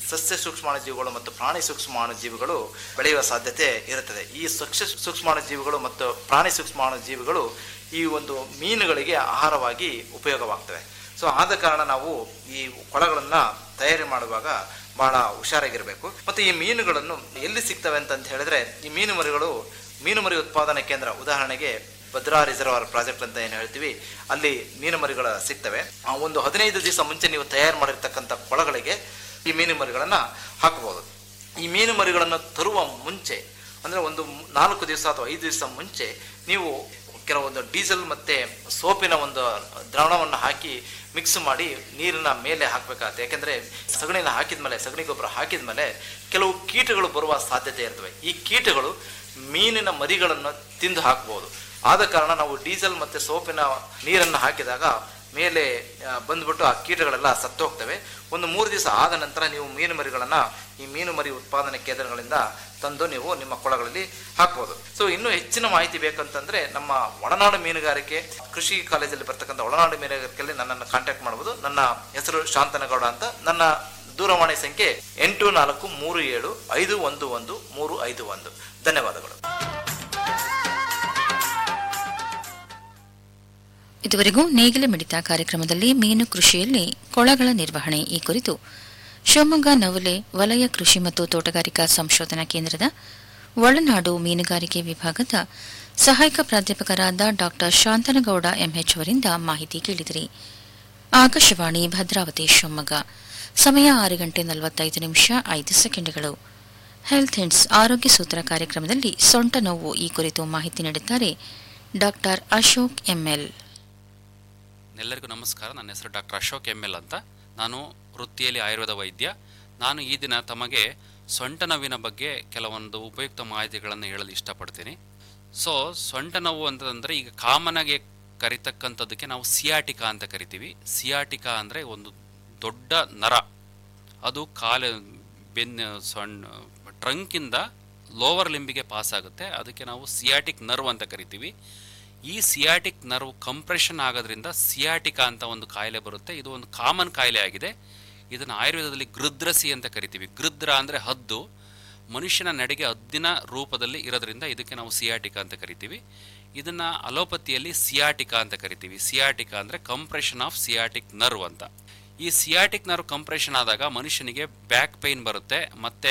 ಸಸ್ಯ ಸೂಕ್ಷ್ಮಾಣುಜೀವಿಗಳು ಮತ್ತು ಪ್ರಾಣಿ ಸೂಕ್ಷ್ಮಾಣುಜೀವಿಗಳು ಬೆಳೆಯುವ ಸಾಧ್ಯತೆ ಇರುತ್ತದೆ ಈ ಸಸ್ಯ ಸೂಕ್ಷ್ಮಾಣುಜೀವಿಗಳು ಮತ್ತು ಪ್ರಾಣಿ ಸೂಕ್ಷ್ಮಾಣುಜೀವಿಗಳು ಈ ಒಂದು ಮೀನುಗಳಿಗೆ ಆಹಾರವಾಗಿ ಉಪಯೋಗವಾಗ್ತವೆ ಸೊ ಆದ ಕಾರಣ ನಾವು ಈ ಕೊಳಗಳನ್ನು ತಯಾರಿ ಮಾಡುವಾಗ ಬಹಳ ಹುಷಾರಾಗಿರಬೇಕು ಮತ್ತು ಈ ಮೀನುಗಳನ್ನು ಎಲ್ಲಿ ಸಿಗ್ತವೆ ಅಂತಂತ ಹೇಳಿದ್ರೆ ಈ ಮೀನು ಮರಿಗಳು ಮೀನು ಮರಿ ಉತ್ಪಾದನಾ ಕೇಂದ್ರ ಉದಾಹರಣೆಗೆ ಭದ್ರಾ ರಿಸರ್ವರ್ ಪ್ರಾಜೆಕ್ಟ್ ಅಂತ ಏನು ಹೇಳ್ತೀವಿ ಅಲ್ಲಿ ಮೀನು ಮರಿಗಳು ಸಿಗ್ತವೆ ಆ ಒಂದು ಹದಿನೈದು ದಿವಸ ಮುಂಚೆ ನೀವು ತಯಾರು ಮಾಡಿರ್ತಕ್ಕಂಥ ಕೊಳಗಳಿಗೆ ಈ ಮೀನು ಮರಿಗಳನ್ನು ಹಾಕಬಹುದು ಈ ಮೀನು ಮರಿಗಳನ್ನು ತರುವ ಮುಂಚೆ ಅಂದರೆ ಒಂದು ನಾಲ್ಕು ದಿವಸ ಅಥವಾ ಐದು ದಿವಸ ಮುಂಚೆ ನೀವು ಕೆಲವೊಂದು ಡೀಸೆಲ್ ಮತ್ತೆ ಸೋಪಿನ ಒಂದು ದ್ರಾವಣವನ್ನು ಹಾಕಿ ಮಿಕ್ಸ್ ಮಾಡಿ ನೀರಿನ ಮೇಲೆ ಹಾಕಬೇಕಾಗತ್ತೆ ಯಾಕೆಂದರೆ ಸಗಣಿನ ಹಾಕಿದ್ಮೇಲೆ ಸಗಣಿ ಗೊಬ್ಬರ ಹಾಕಿದ್ಮೇಲೆ ಕೆಲವು ಕೀಟಗಳು ಬರುವ ಸಾಧ್ಯತೆ ಇರ್ತವೆ ಈ ಕೀಟಗಳು ಮೀನಿನ ಮರಿಗಳನ್ನು ತಿಂದು ಹಾಕಬಹುದು ಆದ ಕಾರಣ ನಾವು ಡೀಸೆಲ್ ಮತ್ತು ಸೋಪಿನ ನೀರನ್ನು ಹಾಕಿದಾಗ ಮೇಲೆ ಆ, ಬಂದ್ಬಿಟ್ಟು ಆ ಕೀಟಗಳೆಲ್ಲ ಸತ್ತೋಗ್ತವೆ ಒಂದು ಮೂರು ದಿವಸ ಆದ ನಂತರ ನೀವು ಮೀನು ಮರಿಗಳನ್ನು ಈ ಮೀನು ಮರಿ ಉತ್ಪಾದನೆ ಕೇಂದ್ರಗಳಿಂದ ತಂದು ನೀವು ನಿಮ್ಮ ಕೊಳಗಳಲ್ಲಿ ಹಾಕ್ಬೋದು ಸೊ ಇನ್ನೂ ಹೆಚ್ಚಿನ ಮಾಹಿತಿ ಬೇಕಂತಂದ್ರೆ ನಮ್ಮ ಒಳನಾಡು ಮೀನುಗಾರಿಕೆ ಕೃಷಿ ಕಾಲೇಜಲ್ಲಿ ಬರ್ತಕ್ಕಂಥ ಒಳನಾಡು ಮೀನುಗಾರಿಕೆಯಲ್ಲಿ ನನ್ನನ್ನು ಕಾಂಟ್ಯಾಕ್ಟ್ ಮಾಡ್ಬೋದು ನನ್ನ ಹೆಸರು ಶಾಂತನಗೌಡ ಅಂತ ನನ್ನ ದೂರವಾಣಿ ಸಂಖ್ಯೆ ಎಂಟು ನಾಲ್ಕು ಮೂರು ಏಳು ಐದು ಒಂದು ಒಂದು ಮೂರು ಐದು ಒಂದು ಧನ್ಯವಾದಗಳು ಇದುವರೆಗೂ ನೇಗಿಲ ಮಿಡಿತ ಕಾರ್ಯಕ್ರಮದಲ್ಲಿ ಮೀನು ಕೃಷಿಯಲ್ಲಿ ಕೊಳಗಳ ನಿರ್ವಹಣೆ ಈ ಕುರಿತು ಶಿವಮೊಗ್ಗ ನವಲೆ ವಲಯ ಕೃಷಿ ಮತ್ತು ತೋಟಗಾರಿಕಾ ಸಂಶೋಧನಾ ಕೇಂದ್ರದ ಒಳನಾಡು ಮೀನುಗಾರಿಕೆ ವಿಭಾಗದ ಸಹಾಯಕ ಪ್ರಾಧ್ಯಾಪಕರಾದ ಡಾ ಶಾಂತನಗೌಡ ಎಂಎಚ್ ಅವರಿಂದ ಮಾಹಿತಿ ಕೇಳಿದಿರಿ ಆಕಾಶವಾಣಿ ಭದ್ರಾವತಿ ಶಿವಮೊಗ್ಗ ಸಮಯ ಆರು ಗಂಟೆ ನಲವತ್ತೈದು ನಿಮಿಷ ಐದು ಸೆಕೆಂಡ್ಗಳು ಹೆಲ್ತ್ ಹಿಂಡ್ಸ್ ಆರೋಗ್ಯ ಸೂತ್ರ ಕಾರ್ಯಕ್ರಮದಲ್ಲಿ ಸೊಂಟ ನೋವು ಈ ಕುರಿತು ಮಾಹಿತಿ ನೀಡಿದ್ದಾರೆ ಡಾಕ್ಟರ್ ಅಶೋಕ್ ಎಂಎಲ್ ಎಲ್ಲರಿಗೂ ನಮಸ್ಕಾರ ನನ್ನ ಹೆಸರು ಡಾಕ್ಟರ್ ಅಶೋಕ್ ಎಮ್ ಎಲ್ ಅಂತ ನಾನು ವೃತ್ತಿಯಲ್ಲಿ ಆಯುರ್ವೇದ ವೈದ್ಯ ನಾನು ಈ ದಿನ ತಮಗೆ ಸೊಂಟ ನೋವಿನ ಬಗ್ಗೆ ಕೆಲವೊಂದು ಉಪಯುಕ್ತ ಮಾಹಿತಿಗಳನ್ನು ಹೇಳಲು ಇಷ್ಟಪಡ್ತೀನಿ ಸೊ ಸೊಂಟ ನೋವು ಅಂತಂದರೆ ಈಗ ಕಾಮನ್ ಆಗಿ ಕರಿತಕ್ಕಂಥದ್ದಕ್ಕೆ ನಾವು ಸಿಯಾಟಿಕಾ ಅಂತ ಕರಿತೀವಿ ಸಿಯಾಟಿಕಾ ಅಂದರೆ ಒಂದು ದೊಡ್ಡ ನರ ಅದು ಕಾಲ ಬೆನ್ನು ಸಣ್ಣ ಟ್ರಂಕಿಂದ ಲೋವರ್ ಲಿಂಬಿಗೆ ಪಾಸ್ ಆಗುತ್ತೆ ಅದಕ್ಕೆ ನಾವು ಸಿಯಾಟಿಕ್ ನರ್ವ್ ಅಂತ ಕರಿತೀವಿ ಈ ಸಿಯಾಟಿಕ್ ನರ್ವ್ ಕಂಪ್ರೆಷನ್ ಆಗೋದ್ರಿಂದ ಸಿಯಾಟಿಕಾ ಅಂತ ಒಂದು ಕಾಯಿಲೆ ಬರುತ್ತೆ ಇದು ಒಂದು ಕಾಮನ್ ಕಾಯಿಲೆ ಆಗಿದೆ ಇದನ್ನು ಆಯುರ್ವೇದದಲ್ಲಿ ಗೃದ್ರಸಿ ಅಂತ ಕರಿತೀವಿ ಗೃದ್ರ ಅಂದರೆ ಹದ್ದು ಮನುಷ್ಯನ ನಡೆಗೆ ಹದ್ದಿನ ರೂಪದಲ್ಲಿ ಇರೋದ್ರಿಂದ ಇದಕ್ಕೆ ನಾವು ಸಿಯಾಟಿಕಾ ಅಂತ ಕರಿತೀವಿ ಇದನ್ನು ಅಲೋಪತಿಯಲ್ಲಿ ಸಿಯಾಟಿಕಾ ಅಂತ ಕರಿತೀವಿ ಸಿಯಾಟಿಕಾ ಅಂದರೆ ಕಂಪ್ರೆಷನ್ ಆಫ್ ಸಿಯಾಟಿಕ್ ನರ್ವ್ ಅಂತ ಈ ಸಿಯಾಟಿಕ್ ನರ್ವ್ ಕಂಪ್ರೆಷನ್ ಆದಾಗ ಮನುಷ್ಯನಿಗೆ ಬ್ಯಾಕ್ ಪೈನ್ ಬರುತ್ತೆ ಮತ್ತು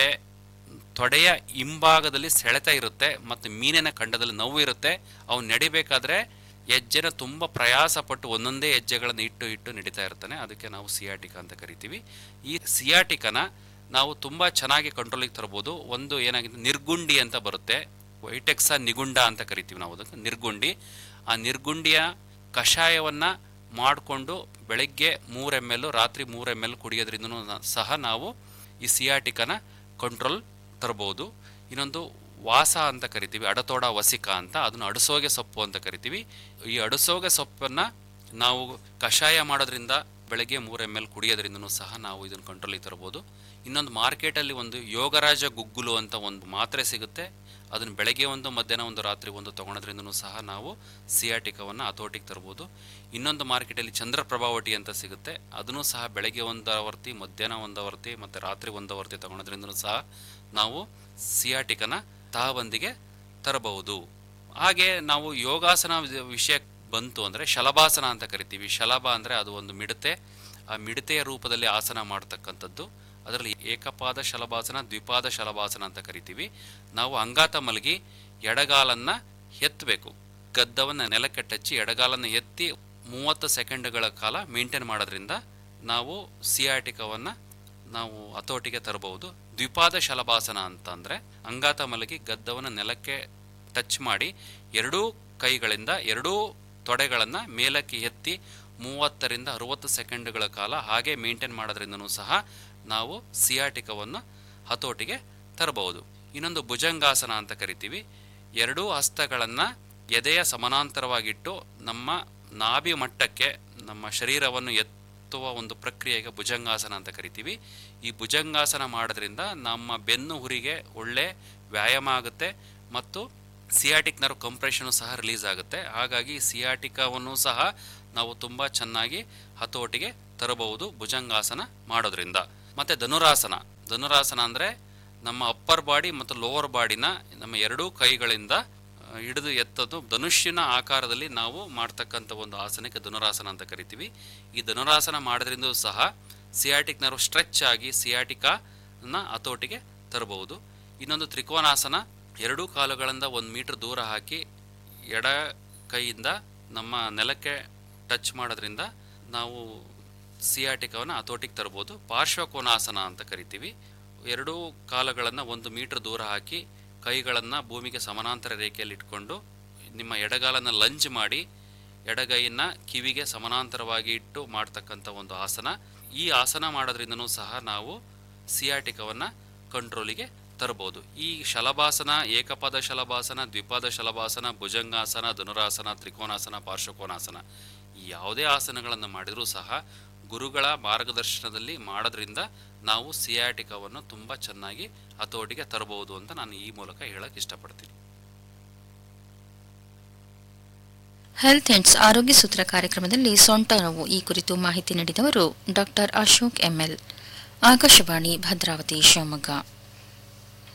ತೊಡೆಯ ಹಿಂಭಾಗದಲ್ಲಿ ಸೆಳೆತ ಇರುತ್ತೆ ಮತ್ತು ಮೀನಿನ ಖಂಡದಲ್ಲಿ ನೋವು ಇರುತ್ತೆ ಅವನು ನಡಿಬೇಕಾದ್ರೆ ಹೆಜ್ಜೆನ ತುಂಬ ಪ್ರಯಾಸ ಪಟ್ಟು ಒಂದೊಂದೇ ಹೆಜ್ಜೆಗಳನ್ನು ಇಟ್ಟು ಇಟ್ಟು ನಡೀತಾ ಇರ್ತಾನೆ ಅದಕ್ಕೆ ನಾವು ಸಿಯಾಟಿಕಾ ಅಂತ ಕರಿತೀವಿ ಈ ಸಿಯಾಟಿಕನ ನಾವು ತುಂಬ ಚೆನ್ನಾಗಿ ಕಂಟ್ರೋಲಿಗೆ ತರ್ಬೋದು ಒಂದು ಏನಾಗಿದೆ ನಿರ್ಗುಂಡಿ ಅಂತ ಬರುತ್ತೆ ವೈಟೆಕ್ಸ ನಿಗುಂಡ ಅಂತ ಕರಿತೀವಿ ನಾವು ಅದಕ್ಕೆ ನಿರ್ಗುಂಡಿ ಆ ನಿರ್ಗುಂಡಿಯ ಕಷಾಯವನ್ನು ಮಾಡಿಕೊಂಡು ಬೆಳಗ್ಗೆ ಮೂರು ಎಮ್ ಎಲ್ ರಾತ್ರಿ ಮೂರು ಎಮ್ ಎಲ್ ಕುಡಿಯೋದ್ರಿಂದನೂ ನ- ಸಹ ನಾವು ಈ ಸಿಯಾಟಿಕನ ಕಂಟ್ರೋಲ್ ತರ್ಬೋದು ಇನ್ನೊಂದು ವಾಸ ಅಂತ ಕರಿತೀವಿ ಅಡತೋಡ ವಸಿಕ ಅಂತ ಅದನ್ನು ಅಡಸೋಗೆ ಸೊಪ್ಪು ಅಂತ ಕರಿತೀವಿ ಈ ಅಡಸೋಗೆ ಸೊಪ್ಪನ್ನು ನಾವು ಕಷಾಯ ಮಾಡೋದ್ರಿಂದ ಬೆಳಗ್ಗೆ ಮೂರು ಎಮ್ ಎಲ್ ಕುಡಿಯೋದ್ರಿಂದನೂ ಸಹ ನಾವು ಇದನ್ನು ಕಂಟ್ರೋಲಿಗೆ ತರ್ಬೋದು ಇನ್ನೊಂದು ಮಾರ್ಕೆಟಲ್ಲಿ ಒಂದು ಯೋಗರಾಜ ಗುಗ್ಗುಲು ಅಂತ ಒಂದು ಮಾತ್ರೆ ಸಿಗುತ್ತೆ ಅದನ್ನು ಬೆಳಗ್ಗೆ ಒಂದು ಮಧ್ಯಾಹ್ನ ಒಂದು ರಾತ್ರಿ ಒಂದು ತೊಗೊಳೋದ್ರಿಂದನೂ ಸಹ ನಾವು ಸಿಯಾಟಿಕವನ್ನು ಹತೋಟಿಗೆ ತರ್ಬೋದು ಇನ್ನೊಂದು ಮಾರ್ಕೆಟಲ್ಲಿ ಚಂದ್ರಪ್ರಭಾವಟಿ ಅಂತ ಸಿಗುತ್ತೆ ಅದನ್ನು ಸಹ ಬೆಳಗ್ಗೆ ಒಂದು ಆವರ್ತಿ ಮಧ್ಯಾಹ್ನ ಒಂದು ಆವರ್ತಿ ಮತ್ತು ರಾತ್ರಿ ಒಂದು ಆವರ್ತಿ ತೊಗೊಳೋದ್ರಿಂದನೂ ಸಹ ನಾವು ಸಿಯಾಟಿಕನ ತಹಬಂದಿಗೆ ತರಬಹುದು ಹಾಗೆ ನಾವು ಯೋಗಾಸನ ವಿ- ವಿಷಯ ಬಂತು ಅಂದರೆ ಶಲಭಾಸನ ಅಂತ ಕರಿತೀವಿ ಶಲಭ ಅಂದರೆ ಅದು ಒಂದು ಮಿಡತೆ ಆ ಮಿಡತೆಯ ರೂಪದಲ್ಲಿ ಆಸನ ಮಾಡ್ತಕ್ಕಂಥದ್ದು ಅದರಲ್ಲಿ ಏಕಪಾದ ಶಲಭಾಸನ ದ್ವಿಪಾದ ಶಲಭಾಸನ ಅಂತ ಕರಿತೀವಿ ನಾವು ಅಂಗಾತ ಮಲಗಿ ಎಡಗಾಲನ್ನು ಎತ್ತಬೇಕು ಗದ್ದವನ್ನು ನೆಲಕ್ಕೆ ಟಚ್ಚಿ ಎಡಗಾಲನ್ನು ಎತ್ತಿ ಮೂವತ್ತು ಸೆಕೆಂಡ್ಗಳ ಕಾಲ ಮೇಂಟೈನ್ ಮಾಡೋದ್ರಿಂದ ನಾವು ಸಿಯಾಟಿಕವನ್ನು ನಾವು ಹತೋಟಿಗೆ ತರಬಹುದು ದ್ವಿಪಾದ ಶಲಭಾಸನ ಅಂತಂದರೆ ಅಂಗಾತ ಮಲಗಿ ಗದ್ದವನ್ನು ನೆಲಕ್ಕೆ ಟಚ್ ಮಾಡಿ ಎರಡೂ ಕೈಗಳಿಂದ ಎರಡೂ ತೊಡೆಗಳನ್ನು ಮೇಲಕ್ಕೆ ಎತ್ತಿ ಮೂವತ್ತರಿಂದ ಅರುವತ್ತು ಸೆಕೆಂಡ್ಗಳ ಕಾಲ ಹಾಗೆ ಮೇಂಟೈನ್ ಮಾಡೋದ್ರಿಂದನೂ ಸಹ ನಾವು ಸಿಯಾಟಿಕವನ್ನು ಹತೋಟಿಗೆ ತರಬಹುದು ಇನ್ನೊಂದು ಭುಜಂಗಾಸನ ಅಂತ ಕರಿತೀವಿ ಎರಡೂ ಹಸ್ತಗಳನ್ನು ಎದೆಯ ಸಮಾನಾಂತರವಾಗಿಟ್ಟು ನಮ್ಮ ನಾಭಿ ಮಟ್ಟಕ್ಕೆ ನಮ್ಮ ಶರೀರವನ್ನು ಎತ್ತುವ ಒಂದು ಪ್ರಕ್ರಿಯೆಗೆ ಭುಜಂಗಾಸನ ಅಂತ ಕರಿತೀವಿ ಈ ಭುಜಂಗಾಸನ ಮಾಡೋದ್ರಿಂದ ನಮ್ಮ ಬೆನ್ನು ಹುರಿಗೆ ಒಳ್ಳೆ ವ್ಯಾಯಾಮ ಆಗುತ್ತೆ ಮತ್ತು ಸಿಯಾಟಿಕ್ ನರ್ವ್ ಕಂಪ್ರೆಷನು ಸಹ ರಿಲೀಸ್ ಆಗುತ್ತೆ ಹಾಗಾಗಿ ಸಿಯಾಟಿಕವನ್ನು ಸಹ ನಾವು ತುಂಬ ಚೆನ್ನಾಗಿ ಹತೋಟಿಗೆ ತರಬಹುದು ಭುಜಂಗಾಸನ ಮಾಡೋದ್ರಿಂದ ಮತ್ತು ಧನುರಾಸನ ಧನುರಾಸನ ಅಂದರೆ ನಮ್ಮ ಅಪ್ಪರ್ ಬಾಡಿ ಮತ್ತು ಲೋವರ್ ಬಾಡಿನ ನಮ್ಮ ಎರಡೂ ಕೈಗಳಿಂದ ಆ, ಹಿಡಿದು ಎತ್ತದು ಧನುಷ್ಯನ ಆಕಾರದಲ್ಲಿ ನಾವು ಮಾಡ್ತಕ್ಕಂಥ ಒಂದು ಆಸನಕ್ಕೆ ಧನುರಾಸನ ಅಂತ ಕರಿತೀವಿ ಈ ಧನುರಾಸನ ಮಾಡೋದ್ರಿಂದ ಸಹ ಸಿಯಾಟಿಕ್ ನರ್ವ್ ಸ್ಟ್ರೆಚ್ ಆಗಿ ಸಿಯಾಟಿಕಾನ ಹತೋಟಿಗೆ ತರಬಹುದು ಇನ್ನೊಂದು ತ್ರಿಕೋನಾಸನ ಎರಡೂ ಕಾಲುಗಳಿಂದ ಒಂದು ಮೀಟರ್ ದೂರ ಹಾಕಿ ಎಡ ಕೈಯಿಂದ ನಮ್ಮ ನೆಲಕ್ಕೆ ಟಚ್ ಮಾಡೋದ್ರಿಂದ ನಾವು ಸಿಯಾಟಿಕವನ್ನು ಹತೋಟಿಗೆ ತರ್ಬೋದು ಪಾರ್ಶ್ವಕೋನಾಸನ ಅಂತ ಕರಿತೀವಿ ಎರಡೂ ಕಾಲುಗಳನ್ನು ಒಂದು ಮೀಟರ್ ದೂರ ಹಾಕಿ ಕೈಗಳನ್ನು ಭೂಮಿಗೆ ಸಮಾನಾಂತರ ರೇಖೆಯಲ್ಲಿ ಇಟ್ಕೊಂಡು ನಿಮ್ಮ ಎಡಗಾಲನ್ನು ಲಂಜ್ ಮಾಡಿ ಎಡಗೈಯನ್ನ ಕಿವಿಗೆ ಸಮಾನಾಂತರವಾಗಿ ಇಟ್ಟು ಮಾಡ್ತಕ್ಕಂಥ ಒಂದು ಆಸನ ಈ ಆಸನ ಮಾಡೋದ್ರಿಂದನೂ ಸಹ ನಾವು ಸಿಯಾಟಿಕವನ್ನು ಕಂಟ್ರೋಲಿಗೆ ತರಬಹುದು ಈ ಶಲಭಾಸನ ಏಕಪದ ಶಲಭಾಸನ ದ್ವಿಪದ ಶಲಭಾಸನ ಭುಜಂಗಾಸನ ಧನುರಾಸನ ತ್ರಿಕೋನಾಸನ ಪಾರ್ಶ್ವಕೋನಾಸನ ಈ ಯಾವುದೇ ಆಸನಗಳನ್ನು ಮಾಡಿದರೂ ಸಹ ಗುರುಗಳ ಮಾರ್ಗದರ್ಶನದಲ್ಲಿ ಮಾಡೋದ್ರಿಂದ ನಾವು ಸಿಯಾಟಿಕವನ್ನು ತುಂಬ ಚೆನ್ನಾಗಿ ಹತೋಟಿಗೆ ತರಬಹುದು ಅಂತ ನಾನು ಈ ಮೂಲಕ ಹೇಳಕ್ಕೆ ಇಷ್ಟಪಡ್ತೀನಿ ಹೆಲ್ತ್ ಎಂಡ್ಸ್ ಆರೋಗ್ಯ ಸೂತ್ರ ಕಾರ್ಯಕ್ರಮದಲ್ಲಿ ಸೊಂಟ ನೋವು ಈ ಕುರಿತು ಮಾಹಿತಿ ನೀಡಿದವರು ಡಾಕ್ಟರ್ ಅಶೋಕ್ ಎಂಎಲ್ ಆಕಾಶವಾಣಿ ಭದ್ರಾವತಿ ಶಿವಮೊಗ್ಗ